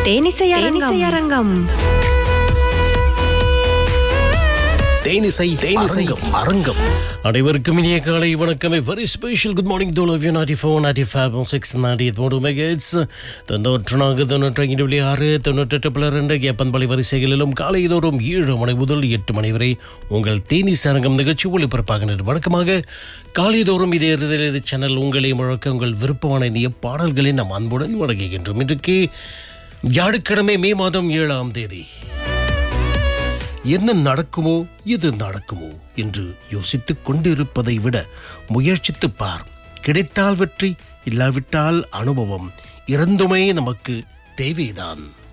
தேனிசை தேனிசை அரங்கம் தேனிசை தேனிசை அரங்கம் அனைவருக்கும் இனிய காலை வணக்கம் வெரி ஸ்பெஷல் குட் மார்னிங் தோல் of you ninety four ninety five six ninety மூணு மெகட்ஸ் தொண்ணூற்று நான்கு தொண்ணூற்றி ஐந்து புள்ளி ஆறு தொண்ணூற்றெட்டு புள்ளி ரெண்டு ஏப்பன்பள்ளி வரிசைகளிலும் காலை தோறும் ஏழு மணி முதல் எட்டு மணி வரை உங்கள் தேனி அரங்கம் நிகழ்ச்சி ஒளிபரப்பாகின்றது வழக்கமாக காலைதோறும் இதே இறுதியில் சேனல் உங்களை முழக்க உங்கள் விருப்பமான இந்திய பாடல்களை நாம் அன்புடன் வழங்குகின்றோம் இன்றைக்கு வியாழக்கிழமை மே மாதம் ஏழாம் தேதி என்ன நடக்குமோ எது நடக்குமோ என்று யோசித்துக் கொண்டிருப்பதை விட முயற்சித்துப் பார் கிடைத்தால் வெற்றி இல்லாவிட்டால் அனுபவம் இரண்டுமே நமக்கு தேவைதான்